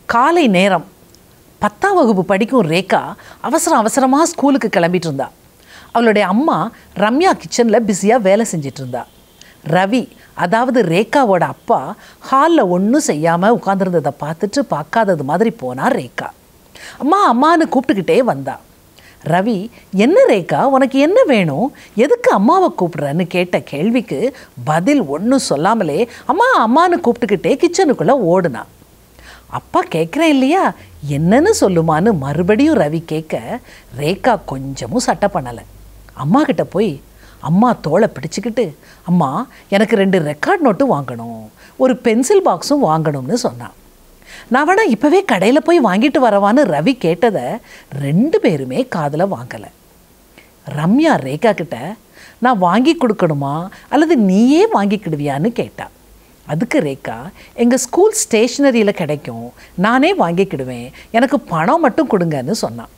காலை நேரம் பத்தாம் வகுப்பு படிக்கும் ரேகா அவசரம் அவசரமாக ஸ்கூலுக்கு கிளம்பிட்டு இருந்தா அவளுடைய அம்மா ரம்யா கிச்சனில் பிஸியாக வேலை செஞ்சிட்டு இருந்தா ரவி அதாவது ரேகாவோட அப்பா ஹாலில் ஒன்றும் செய்யாமல் உட்காந்துருந்ததை பார்த்துட்டு பார்க்காதது மாதிரி போனா ரேகா அம்மா அம்மான்னு கூப்பிட்டுக்கிட்டே வந்தா ரவி என்ன ரேகா உனக்கு என்ன வேணும் எதுக்கு அம்மாவை கூப்பிடுறன்னு கேட்ட கேள்விக்கு பதில் ஒன்றும் சொல்லாமலே அம்மா அம்மான்னு கூப்பிட்டுக்கிட்டே கிச்சனுக்குள்ளே ஓடுனா அப்பா கேட்குறேன் இல்லையா என்னன்னு சொல்லுமான்னு மறுபடியும் ரவி கேட்க ரேகா கொஞ்சமும் சட்டை பண்ணலை அம்மா கிட்ட போய் அம்மா தோலை பிடிச்சிக்கிட்டு அம்மா எனக்கு ரெண்டு ரெக்கார்ட் நோட்டு வாங்கணும் ஒரு பென்சில் பாக்ஸும் வாங்கணும்னு சொன்னான் நான் வேணா இப்போவே கடையில் போய் வாங்கிட்டு வரவான்னு ரவி கேட்டதை ரெண்டு பேருமே காதில் வாங்கலை ரம்யா ரேகா கிட்ட நான் வாங்கி கொடுக்கணுமா அல்லது நீயே வாங்கிக்கிடுவியான்னு கேட்டா அதுக்கு ரேகா எங்கள் ஸ்கூல் ஸ்டேஷ்னரியில் கிடைக்கும் நானே வாங்கிக்கிடுவேன் எனக்கு பணம் மட்டும் கொடுங்கன்னு சொன்னான்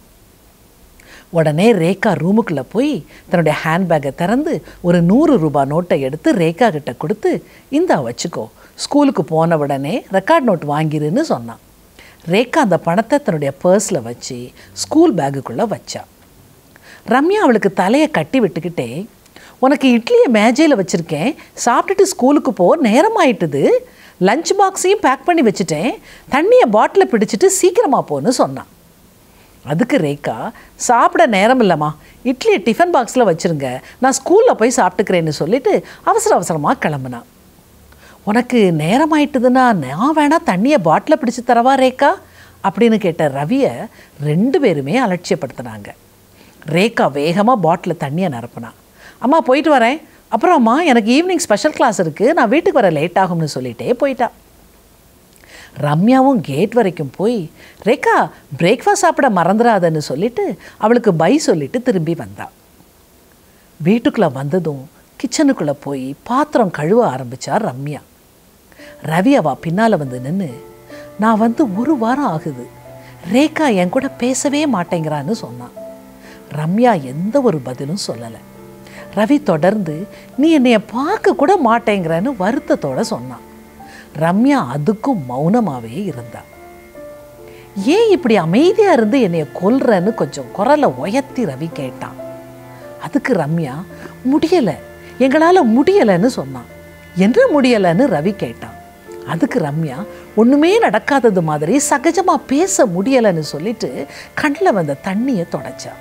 உடனே ரேகா ரூமுக்குள்ளே போய் தன்னுடைய ஹேண்ட்பேக்கை திறந்து ஒரு நூறு ரூபாய் நோட்டை எடுத்து ரேகா கிட்ட கொடுத்து இந்தா வச்சுக்கோ ஸ்கூலுக்கு போன உடனே ரெக்கார்ட் நோட் வாங்கிருன்னு சொன்னான் ரேகா அந்த பணத்தை தன்னுடைய பர்ஸில் வச்சு ஸ்கூல் பேக்குக்குள்ளே வச்சா ரம்யா அவளுக்கு தலையை கட்டி விட்டுக்கிட்டே உனக்கு இட்லியை மேஜையில் வச்சுருக்கேன் சாப்பிட்டுட்டு ஸ்கூலுக்கு போ நேரமாயிட்டுது லஞ்ச் பாக்ஸையும் பேக் பண்ணி வச்சுட்டேன் தண்ணியை பாட்டிலில் பிடிச்சிட்டு சீக்கிரமாக போன்னு சொன்னான் அதுக்கு ரேகா சாப்பிட நேரம் இல்லைம்மா இட்லியை டிஃபன் பாக்ஸில் வச்சுருங்க நான் ஸ்கூலில் போய் சாப்பிட்டுக்கிறேன்னு சொல்லிட்டு அவசர அவசரமாக கிளம்புனான் உனக்கு நேரம் ஆயிட்டுதுன்னா நான் வேணா தண்ணியை பாட்டிலில் பிடிச்சு தரவா ரேகா அப்படின்னு கேட்ட ரவியை ரெண்டு பேருமே அலட்சியப்படுத்தினாங்க ரேகா வேகமாக பாட்டிலில் தண்ணியை நிரப்புனான் அம்மா போயிட்டு வரேன் அப்புறம் அம்மா எனக்கு ஈவினிங் ஸ்பெஷல் கிளாஸ் இருக்குது நான் வீட்டுக்கு வர லேட் ஆகும்னு சொல்லிட்டே போயிட்டா ரம்யாவும் கேட் வரைக்கும் போய் ரேகா பிரேக்ஃபாஸ்ட் சாப்பிட மறந்துடாதன்னு சொல்லிட்டு அவளுக்கு பை சொல்லிட்டு திரும்பி வந்தா வீட்டுக்குள்ளே வந்ததும் கிச்சனுக்குள்ளே போய் பாத்திரம் கழுவ ஆரம்பிச்சா ரம்யா ரவி அவ பின்னால் வந்து நின்று நான் வந்து ஒரு வாரம் ஆகுது ரேகா என் கூட பேசவே மாட்டேங்கிறான்னு சொன்னான் ரம்யா எந்த ஒரு பதிலும் சொல்லலை ரவி தொடர்ந்து நீ என்னைய பார்க்க கூட மாட்டேங்கிறன்னு வருத்தத்தோட சொன்னான் ரம்யா அதுக்கும் மௌனமாகவே இருந்தா ஏன் இப்படி அமைதியாக இருந்து என்னைய கொல்றன்னு கொஞ்சம் குரலை உயர்த்தி ரவி கேட்டான் அதுக்கு ரம்யா முடியலை எங்களால் முடியலைன்னு சொன்னான் என்ன முடியலைன்னு ரவி கேட்டான் அதுக்கு ரம்யா ஒன்றுமே நடக்காதது மாதிரி சகஜமாக பேச முடியலைன்னு சொல்லிட்டு கண்ணில் வந்த தண்ணியை தொடச்சா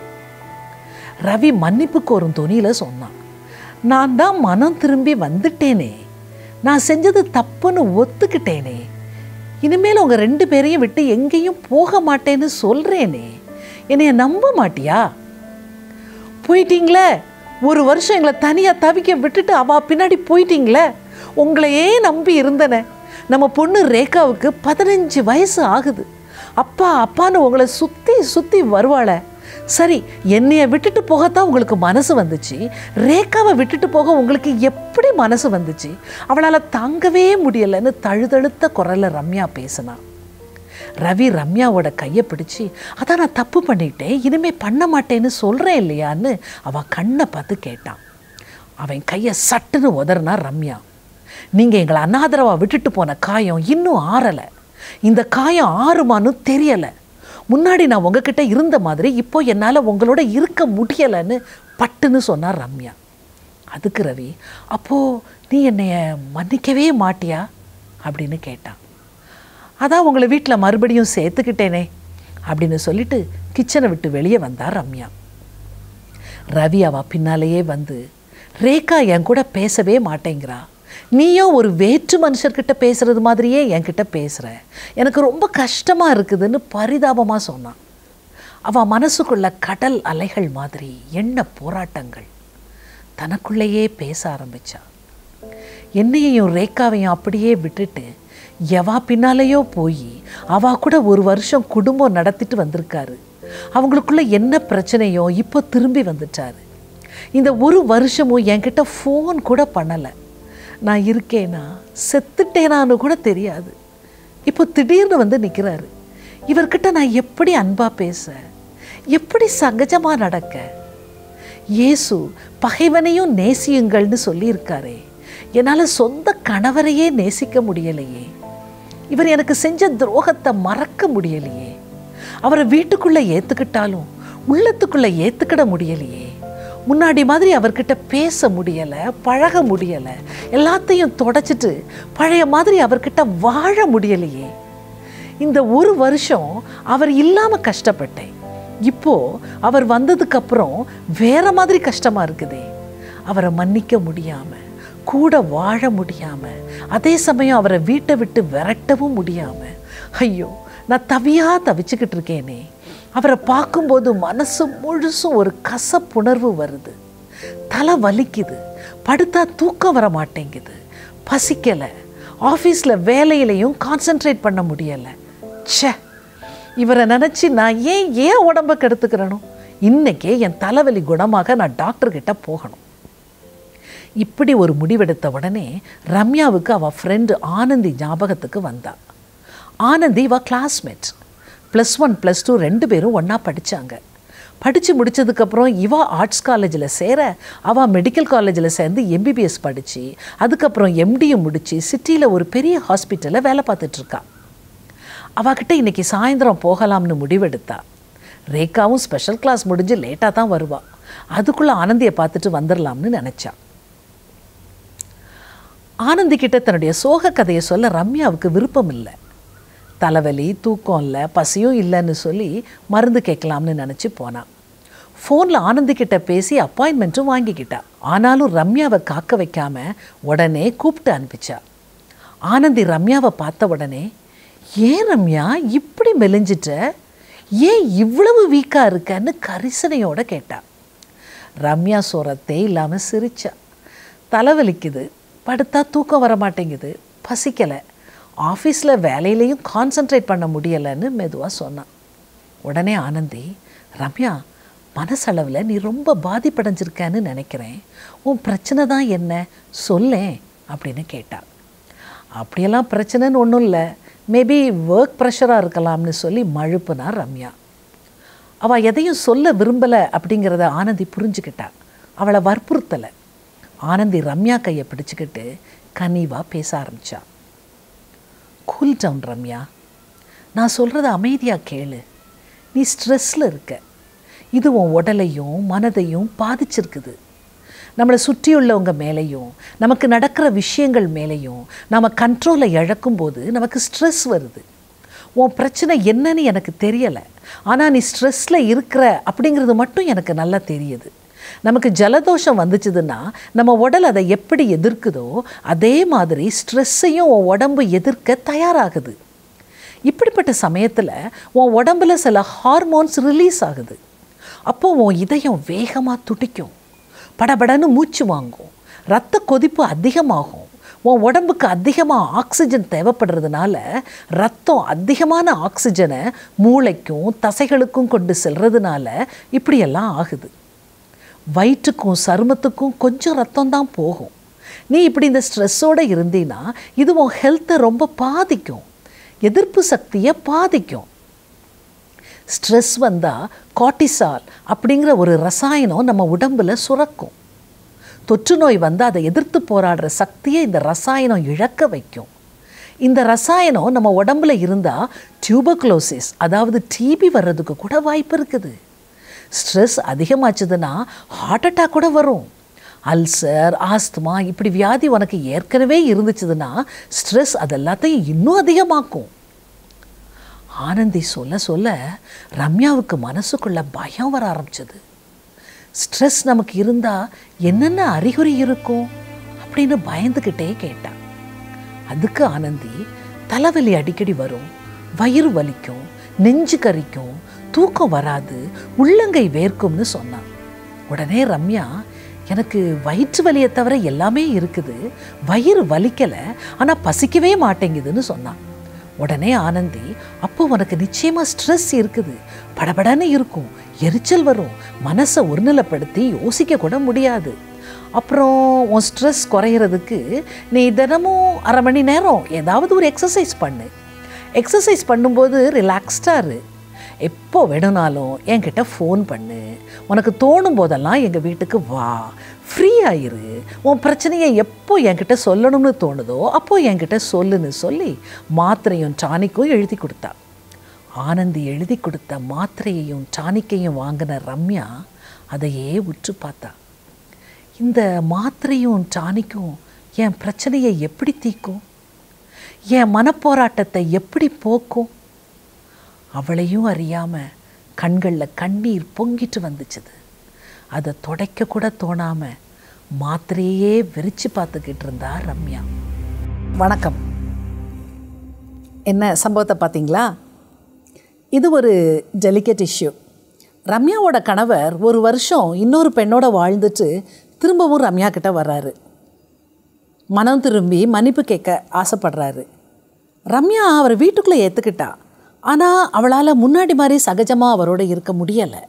ரவி மன்னிப்பு கோரும் துணியில் சொன்னான் நான் தான் மனம் திரும்பி வந்துட்டேனே நான் செஞ்சது தப்புன்னு ஒத்துக்கிட்டேனே இனிமேல் உங்கள் ரெண்டு பேரையும் விட்டு எங்கேயும் போக மாட்டேன்னு சொல்கிறேனே என்னைய நம்ப மாட்டியா போயிட்டீங்களே ஒரு வருஷம் எங்களை தனியாக தவிக்க விட்டுட்டு அவ பின்னாடி போயிட்டீங்களே உங்களையே நம்பி இருந்தனே நம்ம பொண்ணு ரேகாவுக்கு பதினஞ்சு வயசு ஆகுது அப்பா அப்பான்னு உங்களை சுற்றி சுற்றி வருவாளே சரி என்னைய விட்டுட்டு போகத்தான் உங்களுக்கு மனசு வந்துச்சு ரேகாவை விட்டுட்டு போக உங்களுக்கு எப்படி மனசு வந்துச்சு அவளால் தாங்கவே முடியலைன்னு தழுதழுத்த குரல்ல ரம்யா பேசினா ரவி ரம்யாவோட கையை பிடிச்சி அதான் நான் தப்பு பண்ணிட்டேன் இனிமே பண்ண மாட்டேன்னு சொல்கிறேன் இல்லையான்னு அவன் கண்ணை பார்த்து கேட்டான் அவன் கையை சட்டுன்னு உதறினா ரம்யா நீங்கள் எங்களை அனாதரவாக விட்டுட்டு போன காயம் இன்னும் ஆறலை இந்த காயம் ஆறுமான்னு தெரியலை முன்னாடி நான் உங்ககிட்ட இருந்த மாதிரி இப்போ என்னால் உங்களோட இருக்க முடியலைன்னு பட்டுன்னு சொன்னார் ரம்யா அதுக்கு ரவி அப்போது நீ என்னைய மன்னிக்கவே மாட்டியா அப்படின்னு கேட்டான் அதான் உங்களை வீட்டில் மறுபடியும் சேர்த்துக்கிட்டேனே அப்படின்னு சொல்லிட்டு கிச்சனை விட்டு வெளியே வந்தா ரம்யா ரவி அவ பின்னாலேயே வந்து ரேகா என் கூட பேசவே மாட்டேங்கிறா நீயும் ஒரு வேற்று மனுஷர்கிட்ட பேசுறது மாதிரியே என்கிட்ட பேசுகிற எனக்கு ரொம்ப கஷ்டமாக இருக்குதுன்னு பரிதாபமாக சொன்னான் அவன் மனசுக்குள்ள கடல் அலைகள் மாதிரி எண்ண போராட்டங்கள் தனக்குள்ளேயே பேச ஆரம்பிச்சா என்னையையும் ரேகாவையும் அப்படியே விட்டுட்டு எவா பின்னாலேயோ போய் அவா கூட ஒரு வருஷம் குடும்பம் நடத்திட்டு வந்திருக்காரு அவங்களுக்குள்ள என்ன பிரச்சனையோ இப்போ திரும்பி வந்துட்டாரு இந்த ஒரு வருஷமும் என்கிட்ட ஃபோன் கூட பண்ணலை நான் இருக்கேனா செத்துட்டேனான்னு கூட தெரியாது இப்போ திடீர்னு வந்து நிற்கிறாரு இவர்கிட்ட நான் எப்படி அன்பா பேச எப்படி சகஜமாக நடக்க இயேசு பகைவனையும் நேசியுங்கள்னு சொல்லியிருக்காரே என்னால் சொந்த கணவரையே நேசிக்க முடியலையே இவர் எனக்கு செஞ்ச துரோகத்தை மறக்க முடியலையே அவரை வீட்டுக்குள்ளே ஏற்றுக்கிட்டாலும் உள்ளத்துக்குள்ளே ஏற்றுக்கிட முடியலையே முன்னாடி மாதிரி அவர்கிட்ட பேச முடியலை பழக முடியலை எல்லாத்தையும் தொடச்சிட்டு பழைய மாதிரி அவர்கிட்ட வாழ முடியலையே இந்த ஒரு வருஷம் அவர் இல்லாமல் கஷ்டப்பட்டேன் இப்போ அவர் வந்ததுக்கப்புறம் வேற மாதிரி கஷ்டமாக இருக்குதே அவரை மன்னிக்க முடியாமல் கூட வாழ முடியாமல் அதே சமயம் அவரை வீட்டை விட்டு விரட்டவும் முடியாமல் ஐயோ நான் தவியாக தவிச்சுக்கிட்டு இருக்கேனே அவரை பார்க்கும்போது மனசு முழுசும் ஒரு கசப்புணர்வு வருது தலை வலிக்குது படுத்தா தூக்கம் வர மாட்டேங்குது பசிக்கலை ஆஃபீஸில் வேலையிலையும் கான்சென்ட்ரேட் பண்ண முடியலை ச்சே இவரை நினச்சி நான் ஏன் ஏன் உடம்ப கெடுத்துக்கிறனும் இன்னைக்கே என் தலைவலி குணமாக நான் டாக்டர்கிட்ட போகணும் இப்படி ஒரு முடிவெடுத்த உடனே ரம்யாவுக்கு அவள் ஃப்ரெண்டு ஆனந்தி ஞாபகத்துக்கு வந்தா ஆனந்தி இவ classmate plus one plus two ரெண்டு பேரும் ஒன்றா படித்தாங்க படித்து முடித்ததுக்கப்புறம் இவ ஆர்ட்ஸ் காலேஜில் சேர அவள் மெடிக்கல் காலேஜில் சேர்ந்து எம்பிபிஎஸ் படித்து அதுக்கப்புறம் எம்டியும் முடித்து சிட்டியில் ஒரு பெரிய ஹாஸ்பிட்டலில் வேலை பார்த்துட்ருக்கா அவகிட்ட இன்னைக்கு சாயந்தரம் போகலாம்னு முடிவெடுத்தா ரேகாவும் ஸ்பெஷல் கிளாஸ் முடிஞ்சு லேட்டாக தான் வருவா அதுக்குள்ளே ஆனந்தியை பார்த்துட்டு வந்துடலாம்னு நினச்சா ஆனந்தி கிட்ட தன்னுடைய சோக கதையை சொல்ல ரம்யாவுக்கு விருப்பம் இல்லை தலைவலி தூக்கம் இல்லை பசியும் இல்லைன்னு சொல்லி மருந்து கேட்கலாம்னு நினச்சி போனான் ஃபோனில் ஆனந்தி கிட்ட பேசி அப்பாயின்மெண்ட்டும் வாங்கிக்கிட்டா ஆனாலும் ரம்யாவை காக்க வைக்காம உடனே கூப்பிட்டு அனுப்பிச்சா ஆனந்தி ரம்யாவை பார்த்த உடனே ஏன் ரம்யா இப்படி மெலிஞ்சிட்ட ஏன் இவ்வளவு வீக்காக இருக்கன்னு கரிசனையோட கேட்டா ரம்யா சொரத்தே இல்லாமல் சிரிச்சா தலைவலிக்குது படுத்தா தூக்கம் வர மாட்டேங்குது பசிக்கலை ஆஃபீஸில் வேலையிலையும் கான்சென்ட்ரேட் பண்ண முடியலைன்னு மெதுவாக சொன்னான் உடனே ஆனந்தி ரம்யா மனசளவில் நீ ரொம்ப பாதிப்படைஞ்சிருக்கன்னு நினைக்கிறேன் உன் பிரச்சனை தான் என்ன சொல்லேன் அப்படின்னு கேட்டா அப்படியெல்லாம் பிரச்சனைன்னு ஒன்றும் இல்லை மேபி ஒர்க் ப்ரெஷராக இருக்கலாம்னு சொல்லி மழுப்புனா ரம்யா அவள் எதையும் சொல்ல விரும்பலை அப்படிங்கிறத ஆனந்தி புரிஞ்சுக்கிட்டா அவளை வற்புறுத்தலை ஆனந்தி ரம்யா கையை பிடிச்சுக்கிட்டு கனிவாக பேச ஆரம்பிச்சா கூல் டவுன் ரம்யா நான் சொல்கிறத அமைதியாக கேளு நீ ஸ்ட்ரெஸ்ஸில் இருக்க இது உன் உடலையும் மனதையும் பாதிச்சிருக்குது நம்மளை சுற்றியுள்ளவங்க மேலேயும் நமக்கு நடக்கிற விஷயங்கள் மேலேயும் நம்ம கண்ட்ரோலை இழக்கும்போது நமக்கு ஸ்ட்ரெஸ் வருது உன் பிரச்சனை என்னன்னு எனக்கு தெரியலை ஆனால் நீ ஸ்ட்ரெஸ்ஸில் இருக்கிற அப்படிங்கிறது மட்டும் எனக்கு நல்லா தெரியுது நமக்கு ஜலதோஷம் வந்துச்சுதுன்னா நம்ம உடல் அதை எப்படி எதிர்க்குதோ அதே மாதிரி ஸ்ட்ரெஸ்ஸையும் உன் உடம்பு எதிர்க்க தயாராகுது இப்படிப்பட்ட சமயத்தில் உன் உடம்புல சில ஹார்மோன்ஸ் ரிலீஸ் ஆகுது அப்போ உன் இதயம் வேகமாக துடிக்கும் படபடன்னு மூச்சு வாங்கும் ரத்த கொதிப்பு அதிகமாகும் உன் உடம்புக்கு அதிகமாக ஆக்சிஜன் தேவைப்படுறதுனால ரத்தம் அதிகமான ஆக்சிஜனை மூளைக்கும் தசைகளுக்கும் கொண்டு செல்றதுனால இப்படியெல்லாம் ஆகுது வயிற்றுக்கும் சருமத்துக்கும் கொஞ்சம் ரத்தம் தான் போகும் நீ இப்படி இந்த ஸ்ட்ரெஸ்ஸோடு இருந்தீன்னா இது உன் ஹெல்த்தை ரொம்ப பாதிக்கும் எதிர்ப்பு சக்தியை பாதிக்கும் ஸ்ட்ரெஸ் வந்தால் கார்டிசால் அப்படிங்கிற ஒரு ரசாயனம் நம்ம உடம்புல சுரக்கும் தொற்று நோய் வந்து அதை எதிர்த்து போராடுற சக்தியை இந்த ரசாயனம் இழக்க வைக்கும் இந்த ரசாயனம் நம்ம உடம்புல இருந்தால் டியூபக்ளோசிஸ் அதாவது டிபி வர்றதுக்கு கூட வாய்ப்பு இருக்குது ஸ்ட்ரெஸ் அதிகமாச்சுதுன்னா ஹார்ட் அட்டாக் கூட வரும் அல்சர் ஆஸ்துமா இப்படி வியாதி உனக்கு ஏற்கனவே இருந்துச்சுதுன்னா ஸ்ட்ரெஸ் அது எல்லாத்தையும் இன்னும் அதிகமாக்கும் ஆனந்தி சொல்ல சொல்ல ரம்யாவுக்கு மனசுக்குள்ள பயம் வர ஆரம்பிச்சது ஸ்ட்ரெஸ் நமக்கு இருந்தால் என்னென்ன அறிகுறி இருக்கும் அப்படின்னு பயந்துக்கிட்டே கேட்டான் அதுக்கு ஆனந்தி தலைவலி அடிக்கடி வரும் வயிறு வலிக்கும் நெஞ்சு கரிக்கும் தூக்கம் வராது உள்ளங்கை வேர்க்கும்னு சொன்னான் உடனே ரம்யா எனக்கு வயிற்று வலியை தவிர எல்லாமே இருக்குது வயிறு வலிக்கலை ஆனால் பசிக்கவே மாட்டேங்குதுன்னு சொன்னான் உடனே ஆனந்தி அப்போ உனக்கு நிச்சயமாக ஸ்ட்ரெஸ் இருக்குது படபடன்னு இருக்கும் எரிச்சல் வரும் மனசை ஒருநிலைப்படுத்தி யோசிக்க கூட முடியாது அப்புறம் உன் ஸ்ட்ரெஸ் குறையிறதுக்கு நீ தினமும் அரை மணி நேரம் ஏதாவது ஒரு எக்ஸசைஸ் பண்ணு எக்ஸசைஸ் பண்ணும்போது ரிலாக்ஸ்டாக இரு எப்போ வேணும்னாலும் என்கிட்ட ஃபோன் பண்ணு உனக்கு தோணும் போதெல்லாம் எங்கள் வீட்டுக்கு வா ஃப்ரீ ஆயிரு உன் பிரச்சனையை எப்போ என்கிட்ட சொல்லணும்னு தோணுதோ அப்போ என்கிட்ட சொல்லுன்னு சொல்லி மாத்திரையும் டானிக்கும் எழுதி கொடுத்தா ஆனந்தி எழுதி கொடுத்த மாத்திரையையும் டானிக்கையும் வாங்கின ரம்யா அதையே உற்று பார்த்தா இந்த மாத்திரையும் டானிக்கும் என் பிரச்சனையை எப்படி தீக்கும் என் மனப்போராட்டத்தை எப்படி போக்கும் அவளையும் அறியாம கண்களில் கண்ணீர் பொங்கிட்டு வந்துச்சுது அதை துடைக்க கூட தோணாம மாத்திரையே விரிச்சு பார்த்துக்கிட்டு இருந்தா ரம்யா வணக்கம் என்ன சம்பவத்தை பார்த்தீங்களா இது ஒரு டெலிகேட் இஷ்யூ ரம்யாவோட கணவர் ஒரு வருஷம் இன்னொரு பெண்ணோட வாழ்ந்துட்டு திரும்பவும் ரம்யா கிட்ட வர்றாரு மனம் திரும்பி மன்னிப்பு கேட்க ஆசைப்படுறாரு ரம்யா அவர் வீட்டுக்குள்ளே ஏற்றுக்கிட்டா ஆனால் அவளால் முன்னாடி மாதிரி சகஜமாக அவரோட இருக்க முடியலை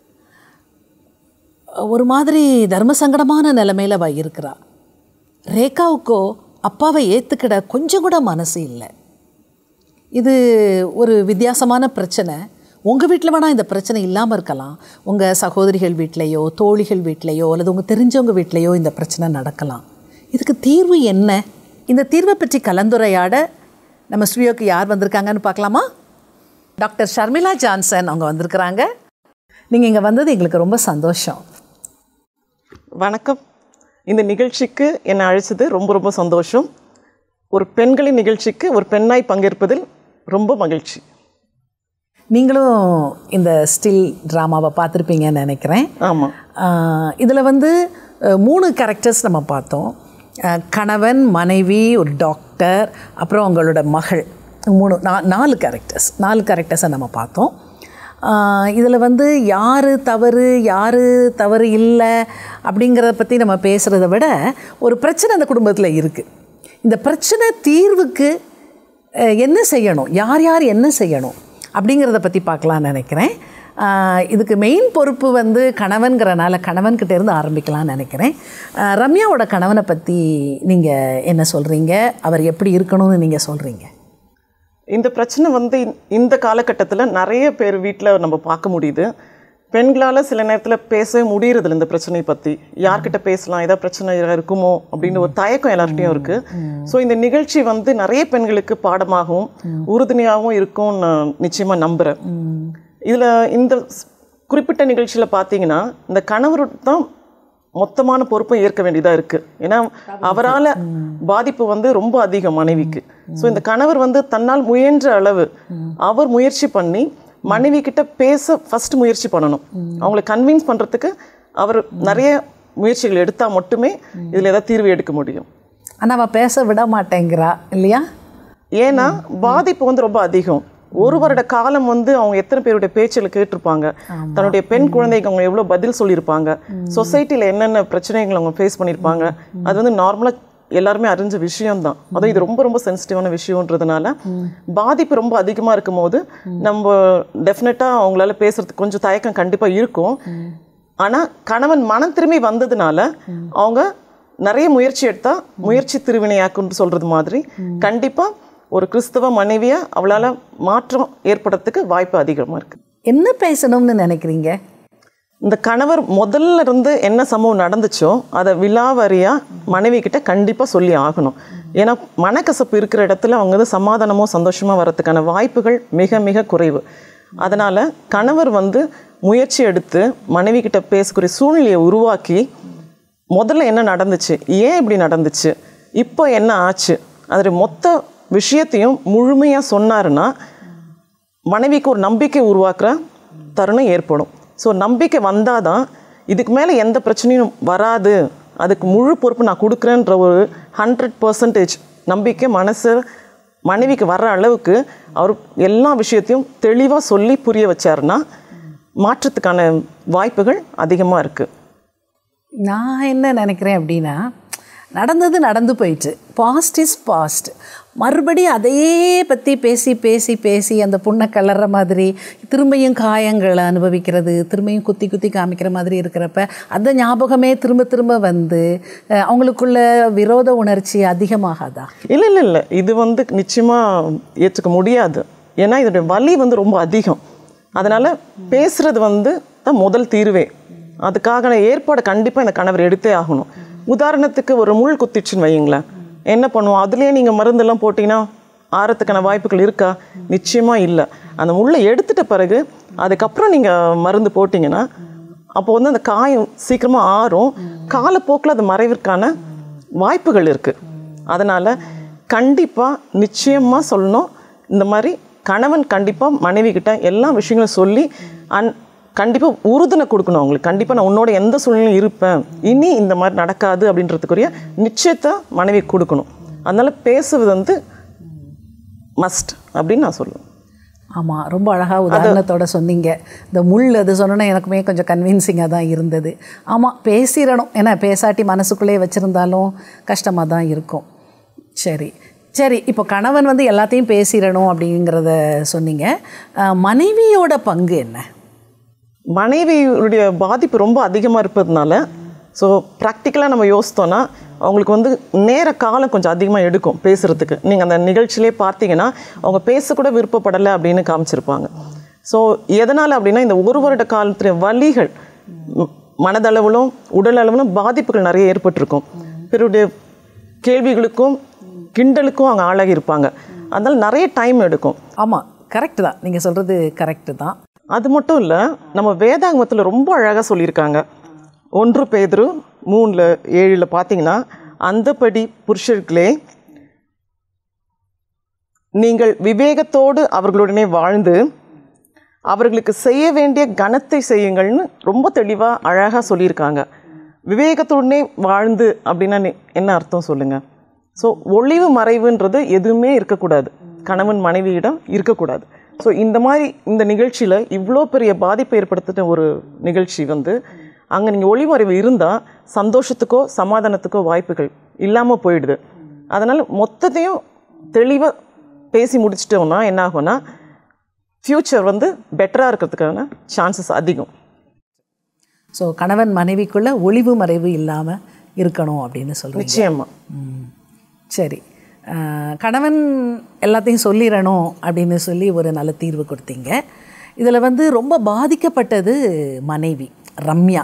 ஒரு மாதிரி தர்ம சங்கடமான நிலைமையில் அவ இருக்கிறா ரேகாவுக்கோ அப்பாவை ஏற்றுக்கிட கொஞ்சம் கூட மனசு இல்லை இது ஒரு வித்தியாசமான பிரச்சனை உங்கள் வீட்டில் வேணால் இந்த பிரச்சனை இல்லாமல் இருக்கலாம் உங்கள் சகோதரிகள் வீட்லேயோ தோழிகள் வீட்லேயோ அல்லது உங்கள் தெரிஞ்சவங்க வீட்லேயோ இந்த பிரச்சனை நடக்கலாம் இதுக்கு தீர்வு என்ன இந்த தீர்வை பற்றி கலந்துரையாட நம்ம ஸ்டுடியோக்கு யார் வந்திருக்காங்கன்னு பார்க்கலாமா டாக்டர் ஷர்மிளா ஜான்சன் அவங்க வந்திருக்கிறாங்க நீங்கள் இங்கே வந்தது எங்களுக்கு ரொம்ப சந்தோஷம் வணக்கம் இந்த நிகழ்ச்சிக்கு என்னை அழைச்சது ரொம்ப ரொம்ப சந்தோஷம் ஒரு பெண்களின் நிகழ்ச்சிக்கு ஒரு பெண்ணாய் பங்கேற்பதில் ரொம்ப மகிழ்ச்சி நீங்களும் இந்த ஸ்டில் ட்ராமாவை பார்த்துருப்பீங்கன்னு நினைக்கிறேன் ஆமாம் இதில் வந்து அஹ், மூணு கேரக்டர்ஸ் நம்ம பார்த்தோம் அஹ், கணவன் மனைவி ஒரு டாக்டர் அப்புறம் அவங்களோட மகள் மூணு நா நாலு கேரக்டர்ஸ் நாலு கேரக்டர்ஸை நம்ம பார்த்தோம் இதில் வந்து யார் தவறு யார் தவறு இல்லை அப்படிங்கிறத பற்றி நம்ம பேசுகிறத விட ஒரு பிரச்சனை அந்த குடும்பத்தில் இருக்குது இந்த பிரச்சனை தீர்வுக்கு அஹ், என்ன செய்யணும் யார் யார் என்ன செய்யணும் அப்படிங்கிறத பற்றி பார்க்கலான்னு நினைக்கிறேன் ஆஹ் இதுக்கு மெயின் பொறுப்பு வந்து கணவன்கிறனால கணவன்கிட்ட இருந்து ஆரம்பிக்கலாம்னு நினைக்கிறேன் ஆஹ் ரம்யாவோட கணவனை பற்றி நீங்கள் என்ன சொல்கிறீங்க அவர் எப்படி இருக்கணும்னு நீங்கள் சொல்கிறீங்க இந்த பிரச்சனை வந்து இந்த- இந்த காலகட்டத்தில் நிறைய பேர் வீட்டில் நம்ம பார்க்க முடியுது பெண்களால் சில நேரத்தில் பேசவே முடியறதில்ல இந்த பிரச்சனையை பற்றி யார்கிட்ட பேசலாம் ஏதாவது பிரச்சனை இருக்குமோ அப்படின்னு ஒரு தயக்கம் எல்லார்கிட்டையும் இருக்குது ஸோ இந்த நிகழ்ச்சி வந்து நிறைய பெண்களுக்கு பாடமாகவும் உறுதுணையாகவும் இருக்கும்னு நான் நிச்சயமாக நம்புகிறேன் இதில் இந்த ஸ்- குறிப்பிட்ட நிகழ்ச்சியில் பார்த்தீங்கன்னா இந்த கணவர் தான் மொத்தமான பொறுப்பை ஏற்க வேண்டியதாக இருக்குது ஏன்னா அவரால் பாதிப்பு வந்து ரொம்ப அதிகம் மனைவிக்கு ஸோ இந்த கணவர் வந்து தன்னால் முயன்ற அளவு அவர் முயற்சி பண்ணி மனைவி கிட்ட பேச ஃபர்ஸ்ட் முயற்சி பண்ணணும் அவங்கள கன்வின்ஸ் பண்ணுறதுக்கு அவர் நிறைய முயற்சிகள் எடுத்தால் மட்டுமே இதில் ஏதாவது தீர்வு எடுக்க முடியும் ஆனால் அவள் பேச விட மாட்டேங்கிறா இல்லையா ஏன்னா பாதிப்பு வந்து ரொம்ப அதிகம் ஒரு வருட காலம் வந்து அவங்க எத்தனை பேருடைய பேச்சுகளை கேட்டிருப்பாங்க தன்னுடைய பெண் குழந்தைக்கு அவங்க எவ்வளோ பதில் சொல்லியிருப்பாங்க சொசைட்டியில் என்னென்ன பிரச்சனைகள் அவங்க ஃபேஸ் பண்ணியிருப்பாங்க அது வந்து நார்மலாக எல்லாருமே அறிஞ்ச விஷயம்தான் அதுவும் இது ரொம்ப ரொம்ப சென்சிட்டிவான விஷயம்ன்றதுனால பாதிப்பு ரொம்ப அதிகமாக இருக்கும் போது நம்ம டெஃபினட்டாக அவங்களால பேசுறதுக்கு கொஞ்சம் தயக்கம் கண்டிப்பாக இருக்கும் ஆனால் கணவன் மனம் திரும்பி வந்ததுனால அவங்க நிறைய முயற்சி எடுத்தா முயற்சி திருவினையாக்குன்னு சொல்றது மாதிரி கண்டிப்பா ஒரு கிறிஸ்தவ மனைவியா அவளால மாற்றம் ஏற்படுறதுக்கு வாய்ப்பு அதிகமா இருக்கு என்ன பேசணும்னு நினைக்கிறீங்க இந்த கணவர் முதல்ல இருந்து என்ன சம்பவம் நடந்துச்சோ அதை விலாவரியா மனைவி கிட்ட கண்டிப்பா சொல்லி ஆகணும் ஏன்னா மனக்கசப்பு இருக்கிற இடத்துல அவங்க வந்து சமாதானமோ சந்தோஷமா வரதுக்கான வாய்ப்புகள் மிக மிக குறைவு அதனால கணவர் வந்து முயற்சி எடுத்து மனைவி கிட்ட பேசக்கூடிய சூழ்நிலையை உருவாக்கி முதல்ல என்ன நடந்துச்சு ஏன் இப்படி நடந்துச்சு இப்போ என்ன ஆச்சு அதோட மொத்த விஷயத்தையும் முழுமையாக சொன்னாருன்னா மனைவிக்கு ஒரு நம்பிக்கை உருவாக்குற தருணம் ஏற்படும் ஸோ நம்பிக்கை வந்தால் தான் இதுக்கு மேலே எந்த பிரச்சனையும் வராது அதுக்கு முழு பொறுப்பு நான் கொடுக்குறேன்ற ஒரு ஹண்ட்ரட் பர்சன்டேஜ் நம்பிக்கை மனசு மனைவிக்கு வர்ற அளவுக்கு அவர் எல்லா விஷயத்தையும் தெளிவாக சொல்லி புரிய வச்சாருன்னா மாற்றத்துக்கான வாய்ப்புகள் அதிகமாக இருக்குது நான் என்ன நினைக்கிறேன் அப்படின்னா நடந்தது நடந்து போயிட்டு பாஸ்ட் இஸ் பாஸ்ட் மறுபடியும் அதையே பற்றி பேசி பேசி பேசி அந்த புண்ணை கலர்ற மாதிரி திரும்பியும் காயங்களை அனுபவிக்கிறது திரும்பியும் குத்தி குத்தி காமிக்கிற மாதிரி இருக்கிறப்ப அந்த ஞாபகமே திரும்ப திரும்ப வந்து அஹ், அவங்களுக்குள்ள விரோத உணர்ச்சி அதிகமாகாதா இல்லை இல்லை இல்லை இது வந்து நிச்சயமாக ஏற்றுக்க முடியாது ஏன்னா இதோடைய வலி வந்து ரொம்ப அதிகம் அதனால் பேசுறது வந்து தான் முதல் தீர்வே அதுக்காக ஏற்பாடு கண்டிப்பாக இந்த கணவர் எடுத்தே ஆகணும் உதாரணத்துக்கு ஒரு முள் குத்திச்சுன்னு வையுங்களேன் என்ன பண்ணுவோம் அதுலேயே நீங்கள் மருந்தெல்லாம் போட்டிங்கன்னா ஆறத்துக்கான வாய்ப்புகள் இருக்கா நிச்சயமாக இல்லை அந்த முள்ளை எடுத்துட்ட பிறகு அதுக்கப்புறம் நீங்கள் மருந்து போட்டிங்கன்னா அப்போ வந்து அந்த காயம் சீக்கிரமாக ஆறும் காலப்போக்கில் அது மறைவிற்கான வாய்ப்புகள் இருக்குது அதனால் கண்டிப்பாக நிச்சயமாக சொல்லணும் இந்த மாதிரி கணவன் கண்டிப்பாக மனைவி கிட்ட எல்லா விஷயங்களும் சொல்லி அன் கண்டிப்பாக உறுதுணை கொடுக்கணும் அவங்களுக்கு கண்டிப்பாக நான் உன்னோட எந்த சூழ்நிலையும் இருப்பேன் இனி இந்த மாதிரி நடக்காது அப்படின்றதுக்குரிய நிச்சயத்தை மனைவி கொடுக்கணும் அதனால் பேசுவது வந்து மஸ்ட் அப்படின்னு நான் சொல்லுவேன் ஆமாம் ரொம்ப அழகாக உதாரணத்தோட சொன்னீங்க இந்த முள் அது சொன்னோன்னா எனக்குமே கொஞ்சம் கன்வின்சிங்காக தான் இருந்தது ஆமாம் பேசிடணும் ஏன்னா பேசாட்டி மனசுக்குள்ளேயே வச்சுருந்தாலும் கஷ்டமாக தான் இருக்கும் சரி சரி இப்போ கணவன் வந்து எல்லாத்தையும் பேசிடணும் அப்படிங்கிறத சொன்னீங்க அஹ், மனைவியோட பங்கு என்ன மனைவியுடைய பாதிப்பு ரொம்ப அதிகமாக இருப்பதுனால ஸோ ப்ராக்டிக்கலாக நம்ம யோசித்தோன்னா அவங்களுக்கு வந்து நேர காலம் கொஞ்சம் அதிகமாக எடுக்கும் பேசுகிறதுக்கு நீங்கள் அந்த நிகழ்ச்சியிலே பார்த்தீங்கன்னா அவங்க பேசக்கூட விருப்பப்படலை அப்படின்னு காமிச்சிருப்பாங்க ஸோ எதனால் அப்படின்னா இந்த ஒரு வருட காலத்துடைய வலிகள் ம், மனதளவிலும் உடல் அளவிலும் பாதிப்புகள் நிறைய ஏற்பட்டிருக்கும் பிறருடைய கேள்விகளுக்கும் கிண்டலுக்கும் அவங்க ஆளாகி இருப்பாங்க அதனால் நிறைய டைம் எடுக்கும் ஆமாம் கரெக்டு தான் நீங்கள் சொல்கிறது கரெக்டு தான் அது மட்டும் இல்லை நம்ம வேதாங்கமத்தில் ரொம்ப அழகாக சொல்லியிருக்காங்க ஒன்று பேதுரு மூணில் ஏழில் பார்த்தீங்கன்னா அந்தபடி புருஷர்களே நீங்கள் விவேகத்தோடு அவர்களுடனே வாழ்ந்து அவர்களுக்கு செய்ய வேண்டிய கனத்தை செய்யுங்கள்னு ரொம்ப தெளிவாக அழகாக சொல்லியிருக்காங்க விவேகத்துடனே வாழ்ந்து அப்படின்னா நி- என்ன அர்த்தம் சொல்லுங்கள் ஸோ ஒளிவு மறைவுன்றது எதுவுமே இருக்கக்கூடாது கணவன் மனைவியிடம் இருக்கக்கூடாது ஸோ இந்த மாதிரி இந்த நிகழ்ச்சியில் இவ்வளோ பெரிய பாதிப்பை ஏற்படுத்தின ஒரு நிகழ்ச்சி வந்து அங்கே நீங்கள் ஒளிமறைவு இருந்தால் சந்தோஷத்துக்கோ சமாதானத்துக்கோ வாய்ப்புகள் இல்லாமல் போயிடுது அதனால் மொத்தத்தையும் தெளிவாக பேசி முடிச்சிட்டோம்னா என்ன ஆகும்னா ஃப்யூச்சர் வந்து பெட்டராக இருக்கிறதுக்கான சான்சஸ் அதிகம் ஸோ கணவன் மனைவிக்குள்ள ஒளிவு மறைவு இல்லாமல் இருக்கணும் அப்படின்னு சொல்கிறீங்க நிச்சயமாக ம். சரி அஹ், கணவன் எல்லாத்தையும் சொல்லிடணும் அப்படின்னு சொல்லி ஒரு நல்ல தீர்வு கொடுத்தீங்க இதில் வந்து ரொம்ப பாதிக்கப்பட்டது மனைவி ரம்யா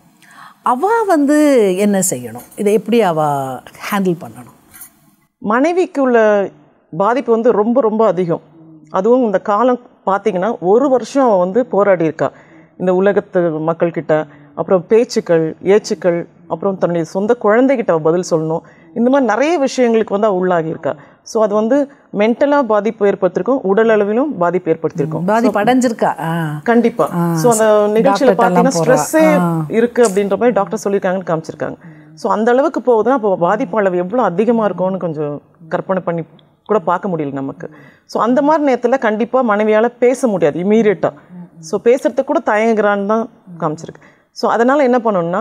அவ வந்து என்ன செய்யணும் இதை எப்படி அவ ஹேண்டில் பண்ணணும் மனைவிக்கு உள்ள பாதிப்பு வந்து ரொம்ப ரொம்ப அதிகம் அதுவும் இந்த காலம் பார்த்தீங்கன்னா ஒரு வருஷம் அவள் வந்து போராடி இருக்கா இந்த உலகத்து மக்கள்கிட்ட அப்புறம் பேச்சுக்கள் ஏச்சுக்கள் அப்புறம் தன்னுடைய சொந்த குழந்தைகிட்ட அவள் பதில் சொல்லணும் இந்த மாதிரி நிறைய விஷயங்களுக்கு வந்து அவள் உள்ளாகி இருக்கா ஸோ அது வந்து மென்டலாக பாதிப்பு ஏற்படுத்திருக்கும் உடல் அளவிலும் பாதிப்பு ஏற்படுத்தியிருக்கும் பாதிப்பு அடைஞ்சிருக்கா ஆ கண்டிப்பா ஸோ அந்த நிகழ்ச்சியில டாக்டர்ட்ட பார்த்தீங்கன்னா எல்லாம் போறா. ஸ்ட்ரெஸ்ஸே இருக்கு அப்படின்ற மாதிரி டாக்டர் சொல்லியிருக்காங்கன்னு காமிச்சிருக்காங்க ஸோ அந்த அளவுக்கு போகுதுன்னா அப்போ பாதிப்பு அளவு எவ்வளோ அதிகமாக இருக்கும்னு கொஞ்சம் கற்பனை பண்ணி கூட பார்க்க முடியல நமக்கு ஸோ அந்த மாதிரி நேரத்தில் கண்டிப்பாக மனைவியால் பேச முடியாது இமீடியட்டாக ஸோ பேசுறதுக்கு கூட தயங்குறான்னு தான் காமிச்சிருக்கு ஸோ அதனால் என்ன பண்ணணும்னா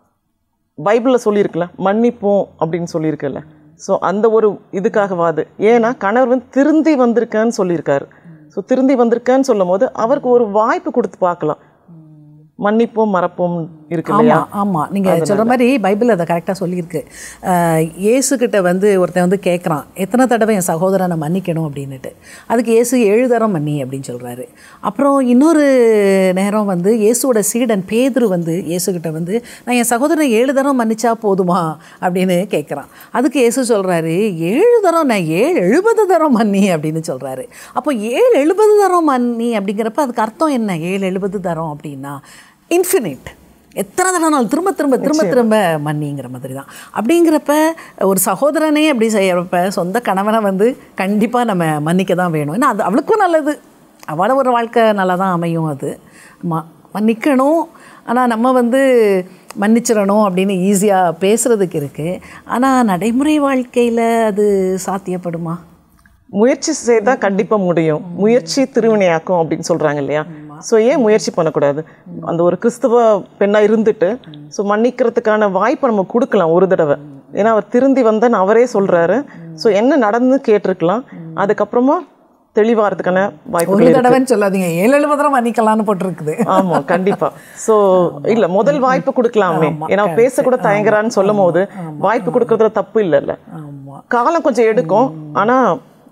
பைபிளில் சொல்லியிருக்குல்ல மன்னிப்போம் அப்படின்னு சொல்லியிருக்குல்ல ஸோ அந்த ஒரு இதுக்காகவாது ஏன்னா கணவர் வந்து திருந்தி வந்திருக்கேன்னு சொல்லியிருக்காரு ஸோ திருந்தி வந்திருக்கேன்னு சொல்லும் போது அவருக்கு ஒரு வாய்ப்பு கொடுத்து பார்க்கலாம் மன்னிப்போம் மறப்போம் இருக்கு இல்லையா ஆமாம் ஆமாம் நீங்கள் சொல்கிற மாதிரி பைபிள் அதை கரெக்டாக சொல்லியிருக்கு அஹ், இயேசுகிட்ட வந்து ஒருத்தன் வந்து கேட்குறான் எத்தனை தடவை என் சகோதரனை மன்னிக்கணும் அப்படின்னுட்டு அதுக்கு இயேசு ஏழு தரம் மன்னி அப்படின்னு சொல்கிறாரு அப்புறம் இன்னொரு நேரம் வந்து இயேசுவோட சீடன் பேதுரு வந்து இயேசுகிட்ட வந்து நான் என் சகோதரனை ஏழு தரம் மன்னிச்சா போதுமா அப்படின்னு கேட்குறான் அதுக்கு இயேசு சொல்கிறாரு ஏழு தரம் நான் ஏழு எழுபது தரம் மன்னி அப்படின்னு சொல்கிறாரு அப்போ ஏழு எழுபது தரம் மன்னி அப்படிங்கிறப்ப அதுக்கு அர்த்தம் என்ன ஏழு எழுபது தரம் அப்படின்னா இன்ஃபினிட் எத்தனை தடவை திரும்ப திரும்ப திரும்ப திரும்ப மன்னிங்கிற மாதிரி தான் அப்படிங்கிறப்ப ஒரு சகோதரனே அப்படி செய்யறப்ப சொந்த கணவனை வந்து கண்டிப்பாக நம்ம மன்னிக்க தான் வேணும் ஏன்னா அது அவளுக்கும் நல்லது அவளோட ஒரு வாழ்க்கை நல்லா தான் அமையும் அது ம மன்னிக்கணும் ஆனால் நம்ம வந்து மன்னிச்சிடணும் அப்படின்னு ஈஸியாக பேசுகிறதுக்கு இருக்குது ஆனால் நடைமுறை வாழ்க்கையில் அது சாத்தியப்படுமா முயற்சி செய்தால் கண்டிப்பாக முடியும் முயற்சி திருவினையாக்கும் அப்படின்னு சொல்கிறாங்க இல்லையா ஸோ ஏன் முயற்சி பண்ணக்கூடாது அந்த ஒரு கிறிஸ்தவ பெண்ணாக இருந்துட்டு ஸோ மன்னிக்கிறதுக்கான வாய்ப்பை நம்ம கொடுக்கலாம் ஒரு தடவை ஏன்னா அவர் திருந்தி வந்தேன்னு அவரே சொல்கிறாரு ஸோ என்ன நடந்து கேட்டிருக்கலாம் அதுக்கப்புறமா தெளிவாகிறதுக்கான ஒரு வாய்ப்புகள் இருக்கு. தடவைன்னு சொல்லாதீங்க ஏழு எழுபது தடவை மன்னிக்கலாம்னு போட்டிருக்குது ஆமா கண்டிப்பா சோ இல்ல முதல் வாய்ப்பு கொடுக்கலாமே ஏன்னா அவ பேசக்கூட தயங்குறான்னு சொல்லும் போது வாய்ப்பு கொடுக்கறதுல தப்பு இல்லைல்ல ஆமாம் காலம் கொஞ்சம் எடுக்கும் ஆனா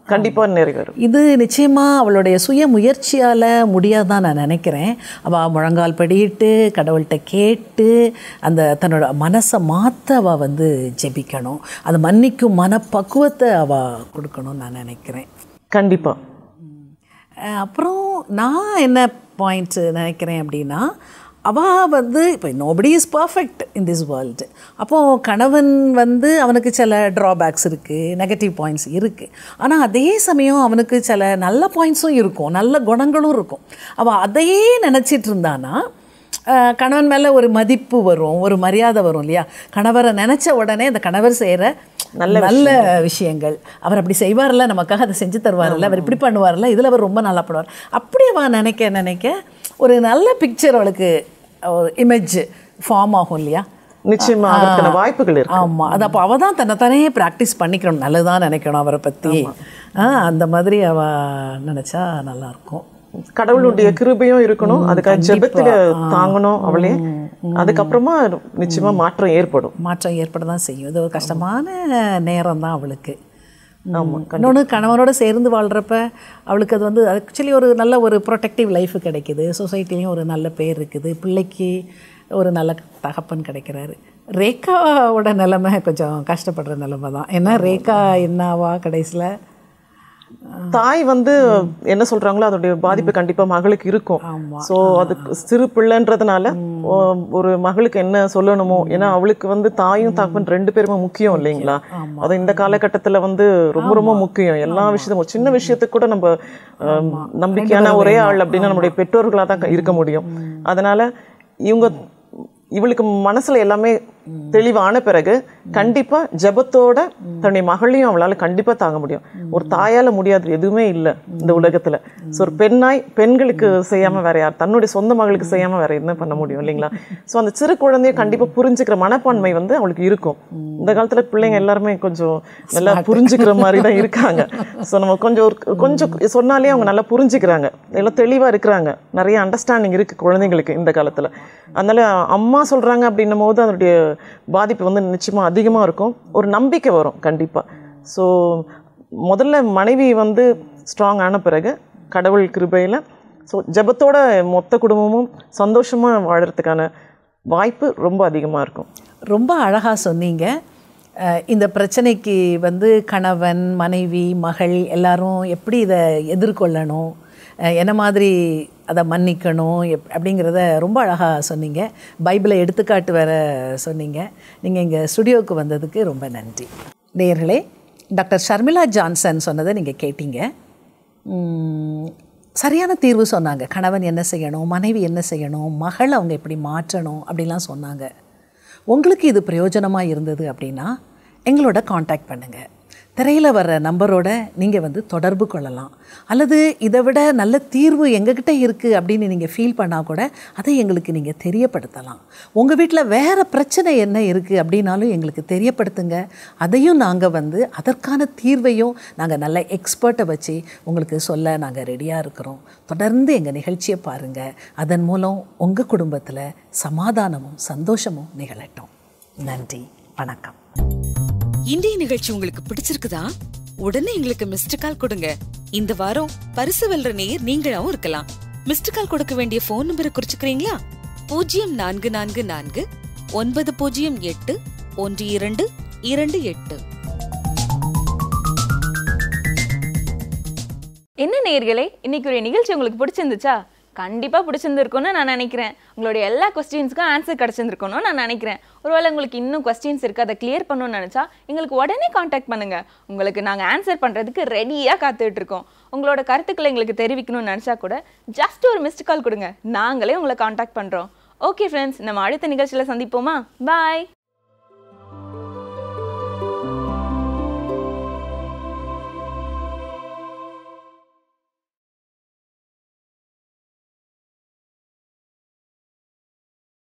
கண்டிப்பா நிறைவேறும் இது நிச்சயமாக அவளுடைய சுய முயற்சியால் முடியாதான் நான் நினைக்கிறேன் அவள் முழங்கால் படியிட்டு கடவுள்கிட்ட கேட்டு அந்த தன்னோட மனசை மாற்ற அவள் வந்து ஜெபிக்கணும் அந்த மன்னிக்கும் மனப்பக்குவத்தை அவள் கொடுக்கணும்னு நான் நினைக்கிறேன் கண்டிப்பா அஹ் அப்புறம் நான் என்ன பாயிண்ட்ஸ் நினைக்கிறேன் அப்படின்னா அவள் வந்து இப்போ nobody is perfect in this world அப்போது கணவன் வந்து அவனுக்கு சில ட்ராபேக்ஸ் இருக்குது நெகட்டிவ் பாயிண்ட்ஸ் இருக்குது ஆனால் அதே சமயம் அவனுக்கு சில நல்ல பாயிண்ட்ஸும் இருக்கும் நல்ல குணங்களும் இருக்கும் அவள் அதையே நினச்சிட்டு இருந்தானா அஹ் கணவன் மேலே ஒரு மதிப்பு வரும் ஒரு மரியாதை வரும் இல்லையா கணவரை நினச்ச உடனே அந்த கணவர் செய்கிற நல்ல நல்ல விஷயங்கள் அவர் அப்படி செய்வார்ல நமக்காக அதை செஞ்சு தருவார்ல அவர் இப்படி பண்ணுவார்ல இதில் அவர் ரொம்ப நல்லா பண்ணுவார் அப்படி அவன் நினைக்க நினைக்க ஒரு நல்ல பிக்சர் அவளுக்கு ஒரு இமேஜ் ஃபார்ம் ஆகும் இல்லையா நிச்சயமா அதற்கான வாய்ப்புகள் இருக்கு ஆமாம் அது அப்போ அவள் தான் தன்னைத்தானே ப்ராக்டிஸ் பண்ணிக்கணும் நல்லதான் நினைக்கணும் அவரை பற்றி அந்த மாதிரி அவள் நினச்சா நல்லாயிருக்கும் கடவுளுடைய கிருபையும் இருக்கணும் அதுக்காக ஜெபத்துல தாங்கணும் அவளே அதுக்கப்புறமா நிச்சயமா மாற்றம் ஏற்படும் மாற்றம் ஏற்பட தான் செய்யும் இது ஒரு கஷ்டமான நேரம் தான் அவளுக்கு இன்னொன்று கணவனோட சேர்ந்து வாழ்கிறப்ப அவளுக்கு அது வந்து ஆக்சுவலி ஒரு நல்ல ஒரு ப்ரொடெக்டிவ் லைஃப் கிடைக்குது சொசைட்டிலையும் ஒரு நல்ல பேர் இருக்குது பிள்ளைக்கு ஒரு நல்ல தகப்பன் கிடைக்கிறாரு ரேகாவோட நிலைமை கொஞ்சம் கஷ்டப்படுற நிலைமை தான் ஏன்னா ரேகா என்னவா கடைசியில் தாய் வந்து என்ன சொல்றாங்களோ அதோடைய பாதிப்பு கண்டிப்பா மகளுக்கு இருக்கும் சோ அதுக்கு சிறு பிள்ளைன்றதுனால ஓ- ஒரு மகளுக்கு என்ன சொல்லணுமோ ஏன்னா அவளுக்கு வந்து தாயும் தகப்பன் ரெண்டு பேருமே முக்கியம் இல்லைங்களா அது இந்த காலகட்டத்துல வந்து ரொம்ப ரொம்ப முக்கியம் எல்லா விஷயத்தும் ஒரு சின்ன விஷயத்துக்கு கூட நம்ம அஹ், நம்பிக்கையான ஒரே ஆள் அப்படின்னா நம்முடைய பெற்றோர்களா தான் இருக்க முடியும் அதனால இவங்க இவளுக்கு மனசுல எல்லாமே தெளிவான பிறகு கண்டிப்பா ஜெபத்தோட தன்னுடைய மகளையும் அவளால கண்டிப்பா தாங்க முடியும் ஒரு தாயால முடியாது எதுவுமே இல்லை இந்த உலகத்துல ஸோ ஒரு பெண்ணாய் பெண்களுக்கு செய்யாம வேற யார் தன்னுடைய சொந்த மகளுக்கு செய்யாம வேற என்ன பண்ண முடியும் இல்லைங்களா ஸோ அந்த சிறு குழந்தைய கண்டிப்பா புரிஞ்சுக்கிற மனப்பான்மை வந்து அவளுக்கு இருக்கும் இந்த காலத்துல பிள்ளைங்க எல்லாருமே கொஞ்சம் நல்லா புரிஞ்சுக்கிற மாதிரி தான் இருக்காங்க ஸோ நம்ம கொஞ்சம் ஒரு கொஞ்சம் சொன்னாலே அவங்க நல்லா புரிஞ்சுக்கிறாங்க எல்லாம் தெளிவா இருக்கிறாங்க நிறைய அண்டர்ஸ்டாண்டிங் இருக்கு குழந்தைங்களுக்கு இந்த காலத்துல அதனால அம்மா சொல்றாங்க அப்படின்னும் போது அதனுடைய பாதிப்பு வந்து நிச்சயமா அதிகமா இருக்கும் ஒரு நம்பிக்கை வரும் கண்டிப்பா ஸோ முதல்ல மனைவி வந்து ஸ்ட்ராங் ஆன பிறகு கடவுள் கிருபையில ஸோ ஜெபத்தோட மொத்த குடும்பமும் சந்தோஷமா வாழறதுக்கான வாய்ப்பு ரொம்ப அதிகமா இருக்கும் ரொம்ப அழகாக சொன்னீங்க அஹ் இந்த பிரச்சனைக்கு வந்து கணவன் மனைவி மகள் எல்லாரும் எப்படி இதை எதிர்கொள்ளணும் அஹ் என்ன மாதிரி அதை மன்னிக்கணும் எப் அப்படிங்கிறத ரொம்ப அழகாக சொன்னீங்க பைபிளை எடுத்துக்காட்டு வேற சொன்னீங்க நீங்கள் இங்கே ஸ்டுடியோவுக்கு வந்ததுக்கு ரொம்ப நன்றி நேயர்களே டாக்டர் ஷர்மிளா ஜான்சன் சொன்னதை நீங்கள் கேட்டீங்க உம், சரியான தீர்வு சொன்னாங்க கணவன் என்ன செய்யணும் மனைவி என்ன செய்யணும் மகள் அவங்க எப்படி மாற்றணும் அப்படிலாம் சொன்னாங்க உங்களுக்கு இது பிரயோஜனமாக இருந்தது அப்படின்னா எங்களோட காண்டாக்ட் பண்ணுங்கள் திரையில் வர்ற நம்பரோட நீங்கள் வந்து தொடர்பு கொள்ளலாம் அல்லது இதை விட நல்ல தீர்வு எங்ககிட்ட இருக்குது அப்படின்னு நீங்கள் ஃபீல் பண்ணால் கூட அதை எங்களுக்கு நீங்கள் தெரியப்படுத்தலாம் உங்கள் வீட்டில் வேறு பிரச்சனை என்ன இருக்குது அப்படின்னாலும் எங்களுக்கு தெரியப்படுத்துங்க அதையும் நாங்கள் வந்து அதற்கான தீர்வையும் நாங்கள் நல்ல எக்ஸ்பர்ட்டை வச்சு உங்களுக்கு சொல்ல நாங்கள் ரெடியாக இருக்கிறோம் தொடர்ந்து எங்கள் நிகழ்ச்சியை பாருங்கள் அதன் மூலம் உங்கள் குடும்பத்தில் சமாதானமும் சந்தோஷமும் நிகழட்டும் நன்றி வணக்கம் இன்றைய நிகழ்ச்சி உங்களுக்கு பிடிச்சிருக்குதா உடனே எங்களுக்கு மிஸ்டு கால் கொடுங்க இந்த வாரம் பரிசு வெல்ற நேயர் நீங்களாவும் இருக்கலாம் மிஸ்டு கால் கொடுக்க வேண்டிய போன் நம்பரை குறிச்சுக்கிறீங்களா பூஜ்ஜியம் நான்கு நான்கு நான்கு ஒன்பது பூஜ்ஜியம் எட்டு ஒன்று இரண்டு இரண்டு எட்டு என்ன நேயர்களே இன்னைக்கு ஒரு நிகழ்ச்சி உங்களுக்கு பிடிச்சிருந்துச்சா கண்டிப்பாக பிடிச்சிருந்துருக்கும்னு நான் நினைக்கிறேன் உங்களுடைய எல்லா கொஸ்டின்ஸ்க்கும் ஆன்சர் கிடச்சிருந்துருக்கணும்னு நான் நினைக்கிறேன் ஒருவேளை உங்களுக்கு இன்னும் கொஸ்டின்ஸ் இருக்குது அதை கிளியர் பண்ணணும்னு நினச்சா எங்களுக்கு உடனே காண்டாக்ட் பண்ணுங்கள் உங்களுக்கு நாங்கள் ஆன்சர் பண்ணுறதுக்கு ரெடியாக காத்துட்டு இருக்கோம் உங்களோட கருத்துக்களை எங்களுக்கு தெரிவிக்கணும்னு நினச்சா கூட ஜஸ்ட் ஒரு மிஸ்டு கால் கொடுங்க நாங்களே உங்களை காண்டாக்ட் பண்ணுறோம் ஓகே ஃப்ரெண்ட்ஸ் நம்ம அடுத்த நிகழ்ச்சியில் சந்திப்போமா பாய்